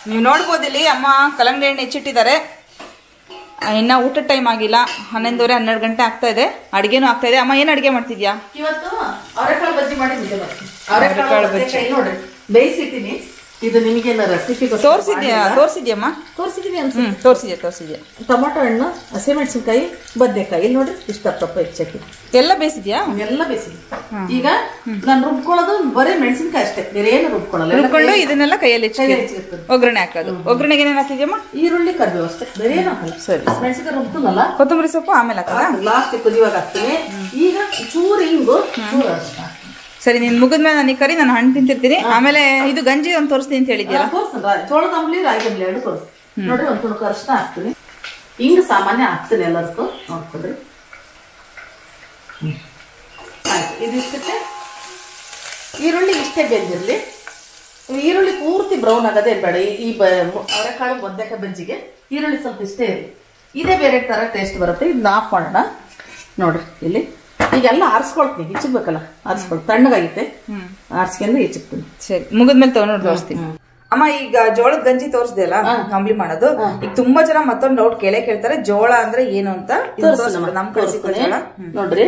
ನೀವು ನೋಡ್ಬೋದು ಇಲ್ಲಿ ಅಮ್ಮ ಕಲ್ಲಂಗಡಿ ಹಣ್ಣು ಹೆಚ್ಚಿಟ್ಟಿದ್ದಾರೆ ಆ, ಇನ್ನ ಊಟದ ಟೈಮ್ ಆಗಿಲ್ಲ ಹನ್ನೊಂದುವರೆ ಹನ್ನೆರಡು ಗಂಟೆ ಆಗ್ತಾ ಇದೆ ಅಡಿಗೆನೂ ಆಗ್ತಾ ಇದೆ ಅಮ್ಮ ಏನು ಅಡಿಗೆ ಮಾಡ್ತಿದ್ಯಾ ಇವತ್ತು ಅವರೆಕಾಳು ಬಜ್ಜಿ ಮಾಡಿದ್ದೆ ಅವರೆಕಾಳು ಅವರೆಕಾಳು ಬಜ್ಜಿ. ಬಜ್ಜಿ ನೋಡ್ರಿ ಬೇಯಿಸಿಟ್ಟಿನಿ ಇದು ನಿಮಗೆ ರೆಸಿಪಿ ತೋರಿಸಿದ್ಯಾ ತೋರಿಸಿದ್ಯಮ್ಮ ತೋರಿಸಿದೀನಿ ಹ್ಞೂ ಅನ್ಸುತ್ತೆ ತೋರಿಸಿದ್ಯಾ ತೋರಿಸಿದ್ಯಾ ಟೊಮೊಟೊ ಹಣ್ಣು ಹಸಿಮೆಣಸಿನ್ಕಾಯಿ ಬದನೆಕಾಯಿ ಇಲ್ಲಿ ನೋಡ್ರಿ ಇಷ್ಟ ತಪ್ಪ ಹೆಚ್ಚಾಕಿ ಎಲ್ಲ ಬೇಯಿಸಿದ್ಯಾ ಎಲ್ಲ ಬೇಯಿಸಿದ್ವಿ ಈಗ ನಾನು ರುಬ್ಕೊಳ್ಳೋದು ಬರೀ ಮೆಣಸಿನ್ಕಾಯಿ ಅಷ್ಟೇ ಬೇರೆ ಏನು ರುಬ್ಕೊಳ್ಳಲ್ಲ ಎಲ್ಲ ರುಬ್ಕೊಂಡು ಇದನ್ನೆಲ್ಲ ಕೈಯಲ್ಲಿ ಹೆಚ್ಚಿ ಕೈಯಲ್ಲಿ ಹೆಚ್ಚಿರ್ತದೆ. ಒಗ್ಗರಣೆ ಹಾಕೋದು ಒಗ್ಗರಣೆಗೆ ಏನೇನು ಹಾಕಿದ್ಯಮ್ಮ ಈರುಳ್ಳಿ ಕರಿಬೇವು ಅಷ್ಟೇ ಬೇರೆ ಏನು ಹಾಕಲ್ಲ ಸರಿ. ಮೆಣಸಿನ್ಕಾಯಿ ರುಬ್ತನಲ್ಲ ಕೊತ್ತಂಬರಿ ಸೊಪ್ಪು ಆಮೇಲೆ ಹಾಕದ ಲಾಸ್ಟ್ ಕುದಿಯುವಾಗ ಹಾಕ್ತೀನಿ ಈಗ ಚೂರು ಹಿಂಗು ಚೂರು ಅರ್ಶಿನ ಹಾಕ್ತೀನಿ. ಸರಿ ನೀನ್ ಮುಗಿದ್ಮೇಲೆ ನನಗೆ ಕರಿ ನಾನು ಹಣ್ಣು ತಿಂತಿರ್ತೀನಿ ಆಮೇಲೆ ಇದು ಗಂಜಿ ಒಂದು ತೋರಿಸ್ತೀನಿ ಅಂತ ಹೇಳಿದ್ಯಲ್ಲ ತೋರ್ಸನ್ ಜೋಳದ ಅಂಬ್ಲಿ ರಾಗಿ ಅಂಬ್ಲಿ ಎರಡು ತೋರಿಸ್ ನೋಡ್ರಿ ಒಂದು ತುಣುಕು ಅರ್ಶಿನ ಹಾಕ್ತೀನಿ ಹಿಂಗ್ ಸಾಮಾನ್ಯ ಹಾಕ್ತೀನಿ ಎಲ್ಲದಕ್ಕೂ ನೋಡ್ಕೊಡ್ರಿ ಹ್ಮ್. ಆಯ್ತು ಇದಿಷ್ಟಕ್ಕೆ ಈರುಳ್ಳಿ ಇಷ್ಟೇ ಬೆಂದಿರ್ಲಿ ಈರುಳ್ಳಿ ಪೂರ್ತಿ ಬ್ರೌನ್ ಆಗೋದೇ ಬೇಡ ಈ- ಈ ಬ ಅವರೆಕಾಳು ಬದನೆಕಾಯಿ ಬಜ್ಜಿಗೆ ಈರುಳ್ಳಿ ಸ್ವಲ್ಪ ಇಷ್ಟೇ ಇರಲಿ ಇದೇ ಬೇರೆ ತರ ಟೇಸ್ಟ್ ಬರುತ್ತೆ ಇದನ್ನ ಆಫ್ ಮಾಡೋಣ ನೋಡ್ರಿ ಇಲ್ಲಿ ಈಗೆಲ್ಲ ಆರಿಸ್ಕೊಳ್ತೀನಿ ಹೆಚ್ಚಿಗ್ಬೇಕಲ್ಲ ಆರಿಸ್ಕೊಳ್ ತಣ್ಣಗಾಗೈತೆ ಆರಿಸ್ಕೊಂಡು ಹೆಚ್ಚಿಕ್ತೀನಿ ಸರಿ ಮುಗಿದ್ಮೇಲೆ ತಗೊಂಡು ತೋರಿಸ್ತೀನಿ ಅಮ್ಮ ಈಗ ಜೋಳದ ಗಂಜಿ ತೋರಿಸ್ದೆಲ್ಲ ಅಂಬ್ಲಿ ಮಾಡೋದು ಈಗ ತುಂಬಾ ಜನ ಮತ್ತೊಂದು ಡೌಟ್ ಕೇಳೇ ಕೇಳ್ತಾರೆ ಜೋಳ ಅಂದ್ರೆ ಏನು ಅಂತ ಇದನ್ನ ತೋರ್ಸ್ಬಿಡು. ನಮ್ ಕಡೆ ಸಿಕ್ಕೋ ಜೋಳ ನೋಡ್ರಿ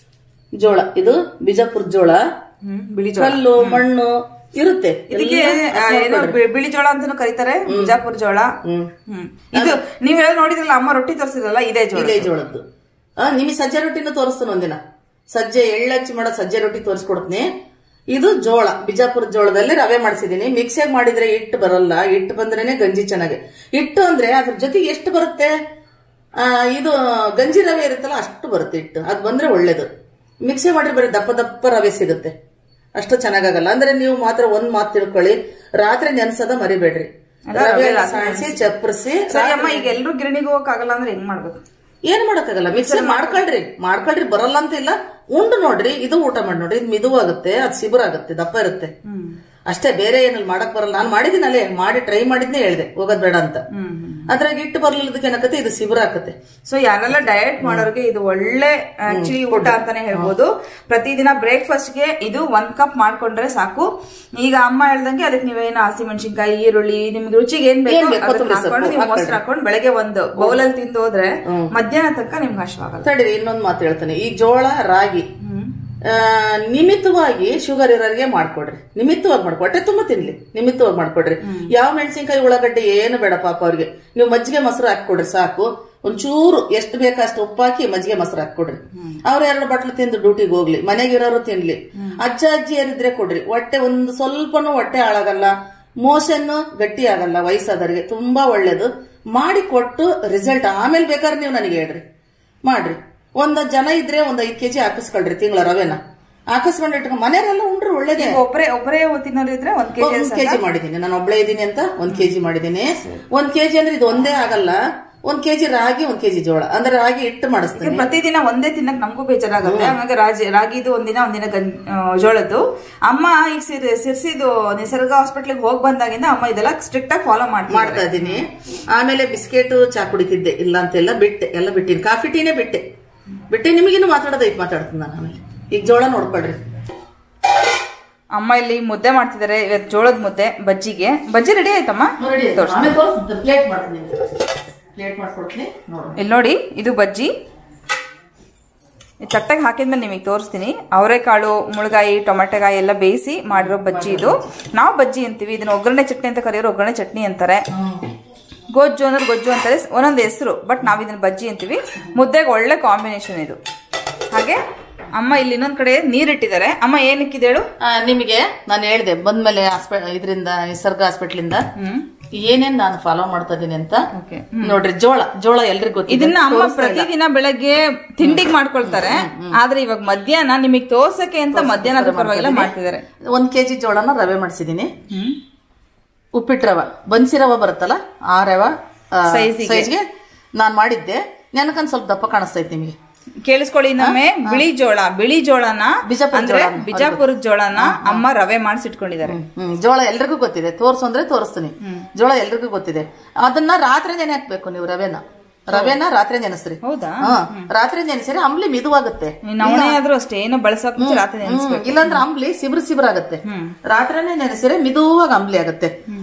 ಜೋಳ ಇದು ಬಿಜಾಪುರ ಜೋಳ ಹ್ಮ್ ಬಿಳಿ ಜೋಳ ಕಲ್ಲು ಮಣ್ಣು ಇರುತ್ತೆ ಇದಕ್ಕೆ ಆ, ಏನೋ ಬಿ- ಬಿಳಿ ಜೋಳ ಅಂತಾನು ಕರೀತಾರೆ ಬಿಜಾಪುರ ಜೋಳ ಹ್ಮ್ ಹ್ಮ್ ಇದು ನೀವ್ ಹೇಳಿ ನೋಡಿದ್ರಲ್ಲ ಅಮ್ಮ ರೊಟ್ಟಿ ತೋರಿಸಿದ್ರಲ್ಲ ಇದೇ ಜೋಳ ಇದೇ ಜೋಳದ್ದು ಆ ನಿಮಗೆ ಸಜ್ಜೆ ರೊಟ್ಟಿನ ತೋರಿಸ್ತಾನೆ ಒಂದಿನ ಸಜ್ಜೆ ಎಳ್ಳಚ್ಚಿ ಮಾಡೋ ಸಜ್ಜೆ ರೊಟ್ಟಿ ತೋರಿಸ್ಕೊಡ್ತೀನಿ ಇದು ಜೋಳ ಬಿಜಾಪುರ ಜೋಳದಲ್ಲಿ ರವೆ ಮಾಡಿಸಿದೀನಿ ಮಿಕ್ಸಿಯಾಗಿ ಮಾಡಿದ್ರೆ ಹಿಟ್ಟು ಬರಲ್ಲ ಹಿಟ್ಟು ಬಂದ್ರೇನೆ ಗಂಜಿ ಚೆನ್ನಾಗಿ ಹಿಟ್ಟು ಅಂದ್ರೆ ಅದ್ರ ಜೊತೆಗೆ ಎಷ್ಟು ಬರುತ್ತೆ ಆ, ಇದು ಗಂಜಿ ರವೆ ಇರುತ್ತಲ್ಲ ಅಷ್ಟು ಬರುತ್ತೆ ಹಿಟ್ಟು ಅದು ಬಂದ್ರೆ ಒಳ್ಳೇದು ಮಿಕ್ಸಿ ಮಾಡಿದ್ರೆ ಬರೀ ದಪ್ಪ ದಪ್ಪ ರವೆ ಸಿಗುತ್ತೆ ಅಷ್ಟು ಚೆನ್ನಾಗಾಗಲ್ಲ ಅಂದ್ರೆ ನೀವು ಮಾತ್ರ ಒಂದ್ ಮಾತು ತಿಳ್ಕೊಳ್ಳಿ ರಾತ್ರಿ ನೆನ್ಸದ ಮರಿಬೇಡ್ರಿ ರವೆ ಎಲ್ಲ ಸಾಣಿಸಿ ಚಪ್ಪರಿಸಿ ಸರಿ ಅಮ್ಮ ಈಗ ಎಲ್ರು ಗಿರಣಿಗೆ ಹೋಗಕ್ ಆಗಲ್ಲ ಅಂದ್ರೆ ಹೆಂಗ್ ಮಾಡ್ಬೇಕು ಏನ್ ಮಾಡಕ್ಕಾಗಲ್ಲ ಮಿಕ್ಸರ್ ಮಾಡ್ಕೊಳ್ರಿ ಮಾಡ್ಕೊಳ್ರಿ ಬರಲ್ಲ ಅಂತ ಇಲ್ಲ ಉಂಡು ನೋಡ್ರಿ ಇದು ಊಟ ಮಾಡಿ ನೋಡ್ರಿ ಇದು ಮಿದುವಾಗುತ್ತೆ ಅದು ಸಿಬುರಾಗುತ್ತೆ ದಪ್ಪ ಇರುತ್ತೆ ಅಷ್ಟೇ ಬೇರೆ ಏನಲ್ಲಿ ಮಾಡಕ್ ಬರಲ್ಲ ನಾನು ಮಾಡಿದಿನಲ್ಲೇ ಮಾಡಿ ಟ್ರೈ ಮಾಡಿದ್ನೇ ಹೇಳ್ದೆ ಹೋಗೋದ್ ಬೇಡ ಅಂತ ಅದ್ರಾಗ ಇಟ್ಟು ಬರ್ಲಿಲ್ಲದಕ್ಕೆ ಏನಕತ್ತೆ ಇದು ಸಿಬುರ ಹಾಕತ್ತೆ ಸೊ ಯಾರೆಲ್ಲ ಡಯಟ್ ಮಾಡೋರಿಗೆ ಇದು ಒಳ್ಳೆ ಆಕ್ಚುಲಿ ಊಟ ಅಂತಾನೆ ಹೇಳ್ಬೋದು ಪ್ರತಿದಿನ ಬ್ರೇಕ್ಫಾಸ್ಟ್ ಗೆ ಇದು ಒಂದ್ ಕಪ್ ಮಾಡ್ಕೊಂಡ್ರೆ ಸಾಕು ಈಗ ಅಮ್ಮ ಹೇಳ್ದಂಗೆ ಅದಕ್ಕೆ ನೀವೇನು ಹಸಿ ಮೆಣಸಿನ್ಕಾಯಿ ಈರುಳ್ಳಿ ನಿಮ್ಗೆ ರುಚಿಗೆ ಏನ್ ಏನ್ ಬೇಕು ಬೇಕು, ಅದನ್ನ ಕೊತ್ತಂಬರಿ ಹಾಕೊಂಡು ಸೊಪ್ಪು ನೀವು ಹಾಕ್ಕೊಳ್ಳಿ. ಮೊಸರು ಹಾಕೊಂಡು ಬೆಳಗ್ಗೆ ಒಂದು ಬೌಲಲ್ಲಿ ತಿಂದು ಹೋದ್ರೆ ಮಧ್ಯಾಹ್ನ ತನಕ ನಿಮ್ಗೆ ಹಶ್ವಾಗಲ್ಲ ತಡೀರಿ ಇನ್ನೊಂದ್ ಮಾತು ಹೇಳ್ತಾನೆ ಈ ಜೋಳ ರಾಗಿ ಆ, ನಿಮಿತ್ತವಾಗಿ ಶುಗರ್ ಇರೋರಿಗೆ ಮಾಡ್ಕೊಡ್ರಿ ನಿಮಿತ್ತವಾಗಿ ಮಾಡ್ಕೊ ಹೊಟ್ಟೆ ತುಂಬಾ ತಿನ್ಲಿ ನಿಮಿತ್ತವಾಗಿ ಮಾಡ್ಕೊಡ್ರಿ ಯಾವ ಮೆಣಸಿನ್ಕಾಯಿ ಉಳ್ಳಾಗಡ್ಡೆ ಏನು ಬೇಡ ಪಾಪ ಅವ್ರಿಗೆ ನೀವು ಮಜ್ಜಿಗೆ ಮೊಸರು ಹಾಕೊಡ್ರಿ ಸಾಕು ಒಂಚೂರು ಎಷ್ಟು ಬೇಕೋ ಅಷ್ಟು ಉಪ್ಪು ಹಾಕಿ ಮಜ್ಜಿಗೆ ಮೊಸರು ಹಾಕೊಡ್ರಿ ಅವ್ರ ಎರಡು ಬಟ್ಲು ತಿಂದು ಡ್ಯೂಟಿಗೆ ಹೋಗ್ಲಿ ಮನೆಗಿರೋರು ತಿನ್ಲಿ ಅಜ್ಜ ಅಜ್ಜಿ ಯಾರಿದ್ರೆ ಕೊಡ್ರಿ ಹೊಟ್ಟೆ ಒಂದು ಸ್ವಲ್ಪನೂ ಹೊಟ್ಟೆ ಹಾಳಾಗಲ್ಲ ಮೋಷನ್ ಗಟ್ಟಿ ಆಗಲ್ಲ ವಯಸ್ಸಾದವ್ರಿಗೆ ತುಂಬಾ ಒಳ್ಳೇದು ಮಾಡಿ ಕೊಟ್ಟು ರಿಸಲ್ಟ್ ಆಮೇಲೆ ಬೇಕಾದ್ರೆ ನೀವು ನನಗೆ ಹೇಳ್ರಿ ಮಾಡ್ರಿ ಒಂದ್ ಜನ ಇದ್ರೆ ಒಂದ್ ಐದ್ ಕೆಜಿ ಹಾಕಿಸ್ಕೊಳ್ರಿ ತಿಂಗಳ ರವೆನ ಹಾಕಿಸ್ಕೊಂಡು ಇಟ್ಕೊಂಡು ಮನೆಯವರೆಲ್ಲ ಉಂಡ್ರಿ ಒಳ್ಳೇದೇ ಈಗ ಒಬ್ಬರೇ ಒಬ್ಬರೇ ತಿನ್ನೋರು ಇದ್ರೆ ಒಂದ್ ಕೆಜಿ ಒಂದ್ ಕೆಜಿ ಮಾಡಿದೀನಿ ನಾನು ಒಬ್ಳೆ ಇದ್ದೀನಿ ಅಂತ ಒಂದ್ ಕೆಜಿ ಮಾಡಿದೀನಿ ಒಂದ್ ಕೆಜಿ ಅಂದ್ರೆ ಇದು ಒಂದೇ ಆಗಲ್ಲ ಒಂದ್ ಕೆಜಿ ರಾಗಿ ಒಂದ್ ಕೆಜಿ ಜೋಳ ಅಂದ್ರೆ ರಾಗಿ ಹಿಟ್ಟು ಮಾಡಿಸ್ತೀನಿ ಪ್ರತಿದಿನ ಒಂದೇ ತಿನ್ನಕ್ ನಮಗೂ ಬೇಜಾರಾಗುತ್ತೆ ಹಂಗಾಗಿ ರಾಜಿ ರಾಗಿದು ಒಂದಿನ ಒಂದಿನ ಗಂ ಆ, ಜೋಳದ್ದು ಅಮ್ಮ ಈಗ ಸಿರ್ ಸಿರ್ಸಿದು ನಿಸರ್ಗ ಹಾಸ್ಪಿಟ್ಲಿಗೆ ಹೋಗಿ ಬಂದಾಗಿಂದ ಅಮ್ಮ ಇದೆಲ್ಲ ಸ್ಟ್ರಿಕ್ಟ್ ಆಗಿ ಫಾಲೋ ಮಾಡ್ತಾರೆ ಮಾಡ್ತಾ ಇದ್ದೀನಿ ಆಮೇಲೆ ಬಿಸ್ಕೆಟ್ ಚಾ ಕುಡಿತಿದ್ದೆ ಇಲ್ಲ ಅಂತೆಲ್ಲ ಬಿಟ್ಟೆ ಎಲ್ಲ ಬಿಟ್ಟಿನಿ ಕಾಫಿ ಟೀನೇ ಬಿಟ್ಟೆ ಬಿಟ್ಟೆ ನಿಮಗಿನ್ನು ಮಾತಾಡೋದೈತೆ ಮಾತಾಡ್ತೀನಿ ನಾನು ಆಮೇಲೆ ಈಗ ಜೋಳ ನೋಡ್ಕೊಳ್ರಿ ಅಮ್ಮ ಇಲ್ಲಿ ಮುದ್ದೆ ಮಾಡ್ತಿದ್ದಾರೆ ಇವತ್ತು ಜೋಳದ ಮುದ್ದೆ ಬಜ್ಜಿಗೆ ಬಜ್ಜಿ ರೆಡಿ ಆಯ್ತಮ್ಮ ತೋರ್ಸು. ಪ್ಲೇಟ್ ಮಾಡ್ತೀನಿ ಪ್ಲೇಟ್ ಮಾಡ್ಕೊಡ್ತೀನಿ ನೋಡ್ರಿ ಇಲ್ಲಿ ನೋಡಿ ಇದು ಬಜ್ಜಿ ಈ ತಟ್ಟೆಗೆ ಹಾಕಿದ್ಮೇಲೆ ನಿಮಗೆ ತೋರಿಸ್ತೀನಿ ಅವರೆಕಾಳು ಮುಳುಗಾಯಿ ಟೊಮೆಟೊಗಾಯಿ ಎಲ್ಲ ಬೇಯಿಸಿ ಮಾಡಿರೋ ಬಜ್ಜಿ ಇದು ನಾವು ಬಜ್ಜಿ ಅಂತೀವಿ ಇದನ್ನ ಒಗ್ಗರಣೆ ಚಟ್ನಿ ಅಂತ ಕರೆಯೋರು ಒಗ್ಗರಣೆ ಚಟ್ನಿ ಅಂತಾರೆ ಗೊಜ್ಜು ಅಂದ್ರೆ ಗೊಜ್ಜು ಅಂತಾರೆ ಒಂದೊಂದು ಹೆಸರು ಬಟ್ ನಾವು ಇದನ್ನ ಬಜ್ಜಿ ಅಂತೀವಿ ಮುದ್ದೆಗೆ ಒಳ್ಳೆ ಕಾಂಬಿನೇಷನ್ ಇದು ಹಾಗೆ ಅಮ್ಮ ಇಲ್ಲಿ ಇನ್ನೊಂದ್ ಕಡೆ ನೀರಿಟ್ಟಿದ್ದಾರೆ ಅಮ್ಮ ಏನಕ್ಕಿದೆ ಹೇಳು ಆ, ನಿಮಗೆ ನಾನು ಹೇಳ್ದೆ ಬಂದ್ಮೇಲೆ ಹಾಸ್ಪಿ ಇದರಿಂದ ನಿಸರ್ಗ ಹಾಸ್ಪಿಟ್ಲಿಂದ ಹ್ಮ್ ಏನೇನ್ ನಾನು ಫಾಲೋ ಮಾಡ್ತಾ ಇದೀನಿ ಅಂತ ಓಕೆ ನೋಡ್ರಿ ಜೋಳ ಜೋಳ ಎಲ್ರಿಗೂ ಗೊತ್ತಿದೆ ಇದನ್ನ ಅಮ್ಮ ಪ್ರತಿದಿನ ಬೆಳಗ್ಗೆ ತಿಂಡಿಗೆ ಮಾಡ್ಕೊಳ್ತಾರೆ ಆದ್ರೆ ಇವಾಗ ಮಧ್ಯಾಹ್ನ ನಿಮಗೆ ತೋರ್ಸಕ್ಕೆ ಅಂತ ಮಧ್ಯಾಹ್ನ ಆದ್ರೂ ಪರವಾಗಿಲ್ಲ ಮಾಡ್ತಿದ್ದಾರೆ ಒಂದ್ ಕೆಜಿ ಜೋಳನ ರವೆ ಮಾಡಿಸಿದೀನಿ ಹ್ಮ್ ಉಪ್ಪಿಟ್ಟು ರವ ಬನ್ಸಿ ರವ ಬರುತ್ತಲ್ಲ ಆ ರವ Size ಗೆ. ಸೈಜ್ಗೆ ನಾನು ಮಾಡಿದ್ದೆ ನೆನಕಂದ್ ಸ್ವಲ್ಪ ದಪ್ಪ ಕಾಣಿಸ್ತೈತೆ ನಿಮಗೆ ಕೇಳಿಸ್ಕೊಳ್ಳಿ ಇನ್ನೊಮ್ಮೆ ಬಿಳಿ ಜೋಳ ಬಿಳಿ ಜೋಳನ ಬಿಜಾಪುರ ಅಂದ್ರೆ ಜೋಳನ, ಬಿಜಾಪುರದ ಜೋಳನ ಅಮ್ಮ ರವೆ ಮಾಡಿಸಿಟ್ಕೊಂಡಿದ್ದಾರೆ ಹ್ಮ್ ಜೋಳ ಎಲ್ರಿಗೂ ಗೊತ್ತಿದೆ ತೋರ್ಸು ಅಂದ್ರೆ ತೋರಿಸ್ತೀನಿ ಜೋಳ ಎಲ್ರಿಗೂ ಗೊತ್ತಿದೆ ಅದನ್ನ ರಾತ್ರಿ ನೆನೆ ಹಾಕ್ಬೇಕು ನೀವು ರವೆನ ರವೆನ ರಾತ್ರಿ ನೆನೆಸ್ರಿ ಹೌದಾ ಹಾ ರಾತ್ರಿ ನೆನೆಸಿರಿ ಅಂಬ್ಲಿ ಮಿದುವಾಗುತ್ತೆ ನವಣೆ ಆದ್ರೂ ಅಷ್ಟೇ ಏನು ಬಳಸಕ್ ಮುಂಚೆ ರಾತ್ರಿ ನೆನ್ಸ್- ಹ್ಮ್, ಇಲ್ಲಾಂದ್ರೆ ಅಂಬ್ಲಿ ಸಿಬ್ರು ಸಿಬ್ರಾಗತ್ತೆ ರಾತ್ರಿನೇ ನೆನೆಸಿರೆ ಮಿದುವಾಗಿ ಅಂಬ್ಲಿ ಆಗುತ್ತೆ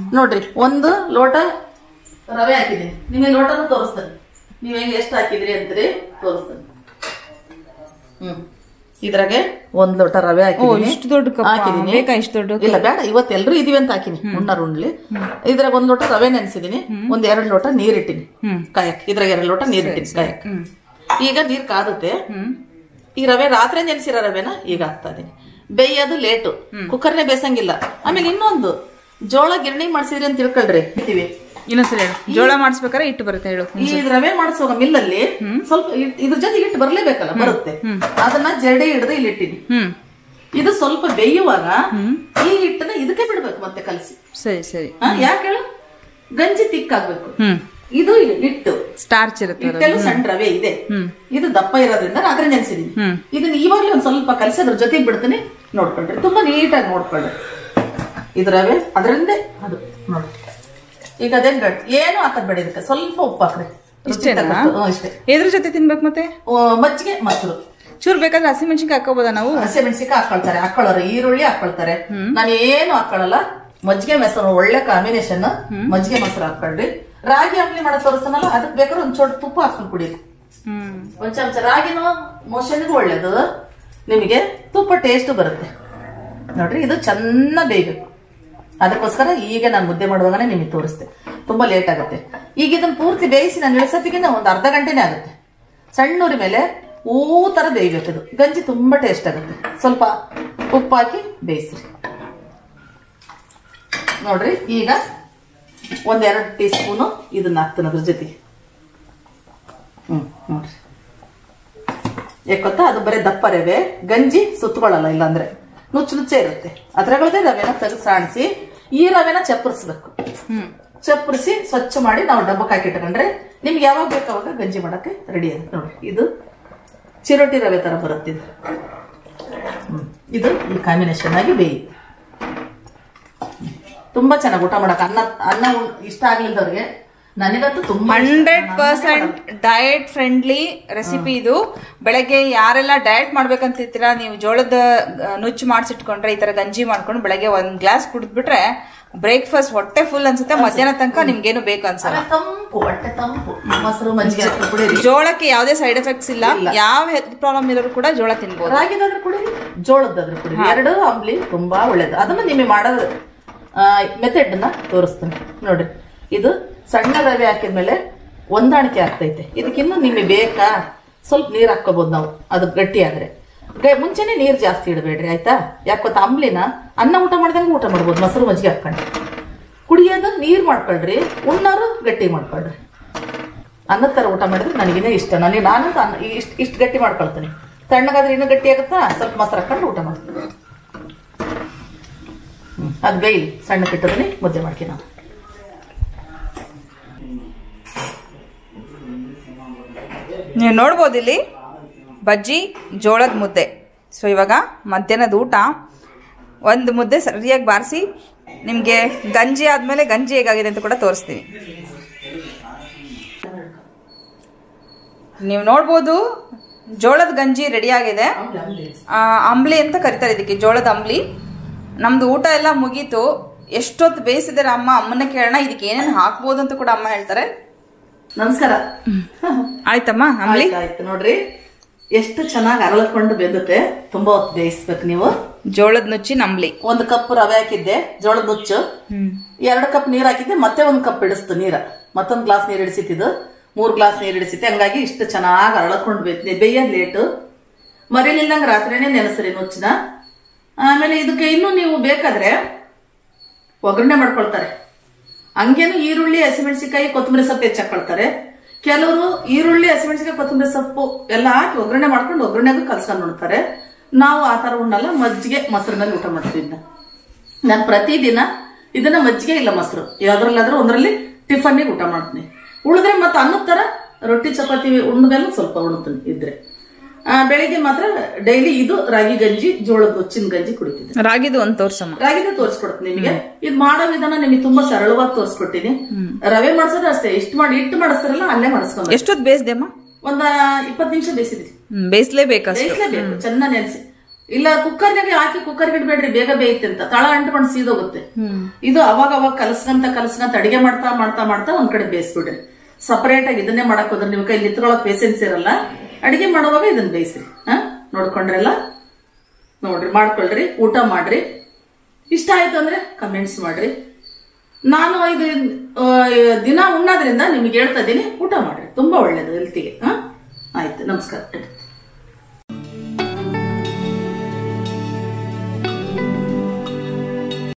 ನೋಡ್ರಿ ಒಂದು ಲೋಟ ರವೆ ಹಾಕಿದೀನಿ ನಿಮಗೆ ಲೋಟನು ತೋರಿಸ್ತೇನೆ ನೀವ್ ಹೆಂಗ್ ಎಷ್ಟು ಹಾಕಿದ್ರಿ ಅಂತೀರಿ ತೋರಿಸ್ತೇನೆ ಹ್ಮ್ ಇದ್ರಾಗೆ ಒಂದ್ ಲೋಟ ರವೆ ಹಾಕಿದೀನಿ ಇಷ್ಟು ದೊಡ್ಡ ಕಪ್ಪ? ಹಾಕಿದೀನಿ ಬೇಕಾ ಇಷ್ಟು ದೊಡ್ಡ ಇಲ್ಲ ಬೇಡ ಇವತ್ತು ಎಲ್ರು ಇದೀವಿ ಅಂತ ಹಾಕಿನಿ ಉಣ್ಣಾರು ಉಣ್ಲಿ ಇದ್ರಾಗ ಒಂದ್ ಲೋಟ ರವೆ ನೆನೆಸಿದೀನಿ ಒಂದ್ ಎರಡ್ ಲೋಟ ನೀರಿಟ್ಟಿನಿ ಹ್ಮ್. ಕಾಯಕ್ ಇದ್ರಾಗ ಎರಡ್ ಲೋಟ ನೀರಿಟ್ಟಿನಿ ಕಾಯಕ್ ಹ್ಮ್ ಈಗ ನೀರ್ ಕಾದುತ್ತೆ ಹ್ಮ್ ಈ ರವೆ ರಾತ್ರಿ ನೆನೆಸಿರೋ ರವೆನ ಈಗ ಹಾಕ್ತಾ ಇದೀನಿ ಬೇಯೋದು ಲೇಟು ಕುಕ್ಕರ್ನೇ ಬೇಸಂಗಿಲ್ಲ ಆಮೇಲೆ ಇನ್ನೊಂದು ಜೋಳ ಗಿರಣಿ ಮಾಡ್ಸಿದ್ರಿ ಅಂತ ತಿಳ್ಕೊಳ್ರಿ ಇದ್ದೀವಿ ಇನ್ನೊಂದ್ಸಲ ಹೇಳು ಜೋಳ ಮಾಡಿಸ್ಬೇಕಾದ್ರೆ ಇಟ್ಟು ಬರುತ್ತೆ ಹೇಳು ಈ ರವೆ ಮಾಡಿಸುವಾಗ ಮಿಲ್ಲಲ್ಲಿ ಸ್ವಲ್ಪ ಇಟ್- ಇದ್ರ ಜೊತೆ ಇಟ್ಟು ಬರ್ಲೇಬೇಕಲ್ಲ ಬರುತ್ತೆ ಅದನ್ನ ಜಡೆ ಹಿಡಿದು ಇಲ್ಲಿ ಇಟ್ಟಿನಿ ಹ್ಮ್ ಇದು ಸ್ವಲ್ಪ ಬೇಯುವಾಗ ಈ ಹಿಟ್ಟನ್ನ ಇದಕ್ಕೆ ಬಿಡ್ಬೇಕು ಮತ್ತೆ ಕಲಸಿ ಸರಿ ಸರಿ ಯಾಕೆ ಹೇಳು ಗಂಜಿ ತಿಕ್ಕಾಗ್ಬೇಕು ಹ್ಮ್ ಇದು ಹಿಟ್ಟು ಸ್ಟಾರ್ಚ್ ಇರುತ್ತೆ ಹಿಟ್ಟಲ್ಲೂ ಸಣ್ಣ ರವೆ ಇದೆ ಇದು ದಪ್ಪ ಇರೋದ್ರಿಂದ ರಾತ್ರಿ ನೆನೆಸಿದೀನಿ ಹ್ಮ್. ಇದನ್ನ ಇವಾಗ್ಲೇ ಒಂದ್ ಸ್ವಲ್ಪ ಕಲಸಿ ಅದ್ರ ಜೊತೆಗೆ ಬಿಡ್ತೀನಿ ನೋಡ್ಕೊಳ್ರಿ ತುಂಬಾ ನೀಟಾಗಿ ನೋಡ್ಕೊಳ್ರಿ ಇದು ರವೆ ಅದರಿಂದೇ ಅದು ನೋಡಿ ಈಗ ಅದೇ ಗಟ್ ಏನು ಹಾಕದ್ ಬೇಡ ಇದಕ್ಕೆ ಸ್ವಲ್ಪ ಉಪ್ಪು ಹಾಕ್ರಿ ರುಚಿ ಇಷ್ಟೇನಾ? ತಕ್ಕಷ್ಟು. ಹ್ಮ್, ಇಷ್ಟೇ ಎದ್ರ ಜೊತೆ ತಿನ್ಬೇಕು ಮತ್ತೆ ಓ, ಮಜ್ಜಿಗೆ ಮೊಸರು ಚೂರ್ ಬೇಕಾದ್ರೆ ಹಸಿಮೆಣಸಿನ್ಕಾಯಿ ಹಾಕೋಬೋದಾ ನಾವು ಹಸಿಮೆಣಸಿಕಾಯಿ ಹಾಕೊಳ್ತಾರೆ ಹಾಕೊಳ್ಳೋರು ಈರುಳ್ಳಿ ಹಾಕೊಳ್ತಾರೆ ನಾನು ಏನು ಹಾಕೊಳ್ಳಲ್ಲ ಮಜ್ಜಿಗೆ ಮೊಸರು ಒಳ್ಳೆ ಕಾಂಬಿನೇಷನ್ ಮಜ್ಜಿಗೆ ಮೊಸರು ಹಾಕೊಳ್ರಿ ರಾಗಿ ಅಂಬ್ಲಿ ಮಾಡೋ ತೋರಿಸ್ತಾನಲ್ಲ ಅದಕ್ಕೆ ಬೇಕಾದ್ರೆ ಒಂದ್ ಚೋಟ್ ತುಪ್ಪ ಹಾಕೊಂಡು ಕುಡೀರಿ ಹ್ಮ್ ಒಂದ್ ಚಮಚ ರಾಗಿನೂ ಮೋಷನ್ಗೂ ಒಳ್ಳೇದು ನಿಮಗೆ ತುಪ್ಪ ಟೇಸ್ಟ್ ಬರುತ್ತೆ ನೋಡ್ರಿ ಇದು ಚೆನ್ನ ಬೇಯಬೇಕು ಅದಕ್ಕೋಸ್ಕರ ಈಗ ನಾನು ಮುದ್ದೆ ಮಾಡುವಾಗನೇ ನಿಮಗೆ ತೋರಿಸ್ತೆ ತುಂಬಾ ಲೇಟ್ ಆಗುತ್ತೆ ಈಗ ಇದನ್ನ ಪೂರ್ತಿ ಬೇಯಿಸಿ ನಾನು ಇಳಿಸೋತ್ತಿಗೆ ಒಂದು ಅರ್ಧ ಗಂಟೆನೇ ಆಗುತ್ತೆ ಸಣ್ಣ ಉರಿ ಮೇಲೆ ಹೂ ತರ ಬೇಯಬೇಕು ಇದು ಗಂಜಿ ತುಂಬಾ ಟೇಸ್ಟ್ ಆಗುತ್ತೆ ಸ್ವಲ್ಪ ಉಪ್ಪು ಹಾಕಿ ಬೇಯಿಸ್ರಿ ನೋಡ್ರಿ ಈಗ ಒಂದೆರಡು ಟೀ ಸ್ಪೂನು ಇದನ್ನ ಹಾಕ್ತೀನಿ ಅದ್ರ ಜೊತೆಗೆ ಹ್ಮ್ ನೋಡ್ರಿ ಯಾಕೊತ್ತಾ ಅದು ಬರೀ ದಪ್ಪ ರವೆ ಗಂಜಿ ಸುತ್ತಕೊಳ್ಳಲ್ಲ ಇಲ್ಲಾಂದ್ರೆ ನುಚ್ಚು ನುಚ್ಚೆ ಇರುತ್ತೆ ಅದ್ರಗಳದೇ ರವೆನ ತೆಗೆದು ಸಾಣಿಸಿ ಈ ರವೆನ ಚಪ್ಪರಿಸ್ಬೇಕು ಹ್ಮ್ ಚಪ್ಪರಿಸಿ ಸ್ವಚ್ಛ ಮಾಡಿ ನಾವು ಡಬ್ಬಕ್ಕೆ ಹಾಕಿಟ್ಕೊಂಡ್ರೆ ನಿಮ್ಗೆ ಯಾವಾಗ ಬೇಕು ಅವಾಗ ಗಂಜಿ ಮಾಡಕ್ಕೆ ರೆಡಿ ಆಗುತ್ತೆ ನೋಡಿ ಇದು ಚಿರೋಟಿ ರವೆ ತರ ಬರುತ್ತೆ ಇದು ಹ್ಮ್. ಇದು ಈ ಕಾಂಬಿನೇಷನ್ ಆಗಿ ಬೇಯಿ ತುಂಬಾ ಚೆನ್ನಾಗಿ ಊಟ ಮಾಡಕ್ ಅನ್ನ ಅನ್ನ ಉಣ್- ಇಷ್ಟ ಆಗ್ಲಿಲ್ದವ್ರಿಗೆ ನನಗಂತೂ ತುಂಬಾ ಇಷ್ಟ. ಹಂಡ್ರೆಡ್ ನಾನು ಪರ್ಸೆಂಟ್ ಡಯಟ್ ಫ್ರೆಂಡ್ಲಿ ರೆಸಿಪಿ ಇದು ಬೆಳಗ್ಗೆ ಯಾರೆಲ್ಲ ಡಯಟ್ ಮಾಡ್ಬೇಕಂತಿರ್ತೀರಾ ನೀವು ಜೋಳದ ಆ, ನುಚ್ಚು ಮಾಡಿಸಿಟ್ಕೊಂಡ್ರೆ ಈ ತರ ಗಂಜಿ ಮಾಡ್ಕೊಂಡು ಬೆಳಗ್ಗೆ ಒಂದ್ ಗ್ಲಾಸ್ ಕುಡಿದ್ಬಿಟ್ರೆ ಬ್ರೇಕ್ಫಾಸ್ಟ್ ಹೊಟ್ಟೆ ಫುಲ್ ಅನ್ಸುತ್ತೆ ಮಧ್ಯಾಹ್ನ ತನಕ ನಿಮ್ಗೇನು ಬೇಕು ಅನ್ಸಲ್ಲ ಆಮೇಲೆ ತಂಪು ಹೊಟ್ಟೆ ತಂಪು ಮೊಸರು ಮಜ್ಜಿಗೆ ಹಾಕ್ಕೊಂಡು ಕುಡೀರಿ ಜೋಳಕ್ಕೆ ಯಾವುದೇ ಸೈಡ್ ಎಫೆಕ್ಟ್ಸ್ ಇಲ್ಲ ಯಾವ ಹೆಲ್ತ್ ಪ್ರಾಬ್ಲಮ್ ಇರೋರು ಕೂಡ ಜೋಳ ತಿನ್ಬೋದು ರಾಗಿದಾದ್ರೂ ಕುಡೀರಿ ಜೋಳದಾದ್ರೂ ಕುಡೀರಿ ಎರಡು ಅಂಬ್ಲಿ ತುಂಬಾ ಒಳ್ಳೇದು ಅದನ್ನ ನಿಮಗೆ ಮಾಡೋದು ಮೆಥಡ್ ನ ತೋರಿಸ್ತೀನಿ ನೋಡ್ರಿ ಇದು ಸಣ್ಣ ರವೆ ಹಾಕಿದ್ಮೇಲೆ ಹೊಂದಾಣಿಕೆ ಆಗ್ತೈತೆ ಇದಕ್ಕಿನ್ನೂ ನಿಮಗೆ ಬೇಕಾ ಸ್ವಲ್ಪ ನೀರ್ ಹಾಕೋಬಹುದು ನಾವು ಅದು ಗಟ್ಟಿ ಆದ್ರೆ ಗ- ಮುಂಚೆನೆ ನೀರ್ ಜಾಸ್ತಿ ಇಡಬೇಡ್ರಿ ಆಯ್ತಾ ಯಾಕೆ ಗೊತ್ತಾ ಅಂಬ್ಲಿನ ಅನ್ನ ಊಟ ಮಾಡ್ದಂಗೆ ಊಟ ಮಾಡ್ಬೋದು ಮೊಸರು ಮಜ್ಜಿಗೆ ಹಾಕೊಂಡು ಕುಡಿಯೋದು ನೀರ್ ಮಾಡ್ಕೊಳ್ರಿ ಉಣ್ಣೋರು ಗಟ್ಟಿ ಮಾಡ್ಕೊಳ್ರಿ ಅನ್ನದ ಥರ ಊಟ ಮಾಡಿದ್ರೆ ನನಗಿನೇ ಇಷ್ಟ ನನಗೆ ನಾನಂತೂ ಅನ್ನ ಇಷ್ಟು ಇಷ್ಟು ಗಟ್ಟಿ ಮಾಡ್ಕೊಳ್ತೀನಿ ತಣ್ಣಗಾದ್ರೆ ಇನ್ನೂ ಗಟ್ಟಿ ಆಗುತ್ತಾ ಸ್ವಲ್ಪ ಮೊಸರು ಹಾಕೊಂಡು ಊಟ ಮಾಡ್ತೀನಿ ಹ್ಮ್. ಅದು ಬೇಯ್ಲಿ ಸಣ್ಣ ಕಿಟ್ಟದಲ್ಲಿ ಮುದ್ದೆ ಮಾಡ್ತೀನಿ ನಾನು ನೀವು ನೋಡ್ಬೋದು ಇಲ್ಲಿ ಬಜ್ಜಿ ಜೋಳದ ಮುದ್ದೆ ಸೊ ಇವಾಗ ಮಧ್ಯಾಹ್ನದ ಊಟ ಒಂದು ಮುದ್ದೆ ಸರಿಯಾಗಿ ಬಾರಿಸಿ ನಿಮಗೆ ಗಂಜಿ ಆದಮೇಲೆ ಗಂಜಿ ಹೇಗಾಗಿದೆ ಅಂತ ಕೂಡ ತೋರಿಸ್ತೀನಿ ನೀವು ನೋಡ್ಬೋದು ಜೋಳದ ಗಂಜಿ ರೆಡಿ ಆಗಿದೆ ಆ, ಅಂಬ್ಲಿ ಅಂತ ಕರಿತಾರೆ ಇದಕ್ಕೆ ಜೋಳದ ಅಂಬ್ಲಿ ನಮ್ದು ಊಟ ಎಲ್ಲ ಮುಗೀತು ಎಷ್ಟೊತ್ತು ಬೇಯಿಸಿದಾರೆ ಅಮ್ಮ ಅಮ್ಮನ ಕೇಳೋಣ ಇದಕ್ಕೆ ಏನೇನು ಹಾಕ್ಬೋದು ಅಂತ ಕೂಡ ಅಮ್ಮ ಹೇಳ್ತಾರೆ ನಮಸ್ಕಾರ ಆಯ್ತಮ್ಮ ಅಂಬ್ಲಿ ಆಯ್ತು, ಆಯ್ತು ನೋಡ್ರಿ ಎಷ್ಟು ಚೆನ್ನಾಗಿ ಅರಳ್ಕೊಂಡು ಬೆಂದುತ್ತೆ ತುಂಬಾ ಹೊತ್ತು ಬೇಯಿಸ್ಬೇಕು ನೀವು ಜೋಳದ ನುಚ್ಚಿನ ಅಂಬ್ಲಿ ಒಂದು ಕಪ್ ರವೆ ಹಾಕಿದ್ದೆ ಜೋಳದ ನುಚ್ಚು ಎರಡು ಕಪ್ ನೀರ್ ಹಾಕಿದ್ದೆ ಮತ್ತೆ ಒಂದ್ ಕಪ್ ಇಡಿಸ್ತು ನೀರ ಮತ್ತೊಂದ್ ಗ್ಲಾಸ್ ನೀರ್ ಇಡಿಸಿದ್ದು ಮೂರ್ ಗ್ಲಾಸ್ ನೀರ್ ಇಡಿಸಿದ್ದೆ ಹಂಗಾಗಿ ಇಷ್ಟು ಚೆನ್ನಾಗಿ ಅರಳ್ಕೊಂಡು ಬೇಯ್ತೀನಿ ಬೇಯೋದ್ ಲೇಟು ಮರಿಲಿಲ್ಲಂಗ ರಾತ್ರಿನೇ ನೆನೆಸ್ರಿ ನುಚ್ಚನ ಆಮೇಲೆ ಇದಕ್ಕೆ ಇನ್ನೂ ನೀವು ಬೇಕಾದ್ರೆ ಒಗ್ಗರಣೆ ಮಾಡ್ಕೊಳ್ತಾರೆ ಹಂಗೇನು ಈರುಳ್ಳಿ ಹಸಿಮೆಣಸಿಕಾಯಿ ಕೊತ್ತಂಬರಿ ಸೊಪ್ಪು ಹೆಚ್ಚು ಹಾಕೊಳ್ತಾರೆ ಕೆಲವರು ಈರುಳ್ಳಿ ಹಸಿಮೆಣಸಿಕಾಯಿ ಕೊತ್ತಂಬರಿ ಸೊಪ್ಪು ಎಲ್ಲ ಹಾಕಿ ಒಗ್ಗರಣೆ ಮಾಡ್ಕೊಂಡು ಒಗ್ಗರಣೆಗೂ ಕಲ್ಸ್ಕೊಂಡು ನೋಡ್ತಾರೆ ನಾವು ಆ ಥರ ಉಣ್ಣಲ್ಲ ಮಜ್ಜಿಗೆ ಮೊಸರಿನಲ್ಲಿ ಊಟ ಮಾಡ್ತೀವಿ ಇದನ್ನ ನಾನು ಪ್ರತಿದಿನ ಇದನ್ನ ಮಜ್ಜಿಗೆ ಇಲ್ಲ ಮೊಸರು ಯಾವ್ದ್ರಲ್ಲಾದ್ರೂ ಒಂದರಲ್ಲಿ ಟಿಫನ್ನಿಗೆ ಊಟ ಮಾಡ್ತೀನಿ ಉಳಿದ್ರೆ ಮತ್ತೆ ಅನ್ನದ ತರ ರೊಟ್ಟಿ ಚಪಾತಿ ಉಣ್ಮೇಲೆ ಸ್ವಲ್ಪ ಉಣ್ತೀನಿ ಇದ್ರೆ ಆ, ಬೆಳಿಗ್ಗೆ ಮಾತ್ರ ಡೈಲಿ ಇದು ರಾಗಿ ಗಂಜಿ ಜೋಳದ ನುಚ್ಚಿನ ಗಂಜಿ ಕುಡಿತಿದ್ದೆ ರಾಗಿದು ಒಂದು ತೋರ್ಸಮ್ಮ ರಾಗಿದ ತೋರಿಸ್ಕೊಡ್ತೀನಿ ನಿಮಗೆ ಇದು ಮಾಡೋ ವಿಧಾನ ನಿಮಗೆ ತುಂಬಾ ಸರಳವಾಗಿ ತೋರಿಸ್ಕೊಟ್ಟಿನಿ ರವೆ ಮಾಡ್ಸೋದು ಅಷ್ಟೇ ಇಷ್ಟು ಮಾಡಿ ಇಟ್ಟು ಮಾಡಿಸ್ತಾರಲ್ಲ ಅಲ್ಲೇ ಮಾಡಿಸ್ಕೊಂಡು ಎಷ್ಟೊತ್ತು ಬೇಯಿಸ್ದೆ ಅಮ್ಮ ಒಂದ ಇಪ್ಪತ್ತು ನಿಮಿಷ ಬೇಯಿಸಿದ್ವಿ ಬೇಯಿಸ್ಲೇಬೇಕಷ್ಟು ಬೇಯಿಸ್ಲೇಬೇಕು ಚೆನ್ನಾಗಿ ನೆನೆಸಿ ಇಲ್ಲ ಕುಕ್ಕರ್ನಾಗೆ ಹಾಕಿ ಕುಕ್ಕರ್ಗೆ ಇಡ್ಬೇಡ್ರಿ ಬೇಗ ಬೇಯುತ್ತೆ ಅಂತ ತಳ ಅಂಟ್ಕೊಂಡು ಸೀದೋಗುತ್ತೆ ಇದು ಅವಾಗ ಅವಾಗ ಕಲಸ್ಕಂತ ಕಲಸ್ಕಂತ ಅಡಿಗೆ ಮಾಡ್ತಾ ಮಾಡ್ತಾ ಮಾಡ್ತಾ ಒಂದ್ ಕಡೆ ಬೇಯಿಸ್ಬಿಡ್ರಿ ಸಪರೇಟ್ ಆಗಿ ಇದನ್ನೇ ಮಾಡಕ್ ಹೋದ್ರೆ ನಿಮ್ ಕೈ ನಿತ್ಕೊಳಕ್ ಪೇಸೆನ್ಸ್ ಇರಲ್ಲ ಅಡಿಗೆ ಮಾಡುವಾಗ ಇದನ್ನ ಬೇಯಿಸ್ರಿ ಹಾ ನೋಡ್ಕೊಂಡ್ರಲ್ಲ ನೋಡ್ರಿ ಮಾಡ್ಕೊಳ್ರಿ ಊಟ ಮಾಡ್ರಿ ಇಷ್ಟ ಆಯ್ತು ಅಂದ್ರೆ ಕಮೆಂಟ್ಸ್ ಮಾಡ್ರಿ ನಾನು ಇದು ಆ, ದಿನ ಉಣ್ಣೋದ್ರಿಂದ ನಿಮ್ಗೆ ಹೇಳ್ತಾ ಇದ್ದೀನಿ ಊಟ ಮಾಡ್ರಿ ತುಂಬಾ ಒಳ್ಳೇದು ಹೆಲ್ತಿಗೆ ಹಾ ಆಯ್ತು ನಮಸ್ಕಾರ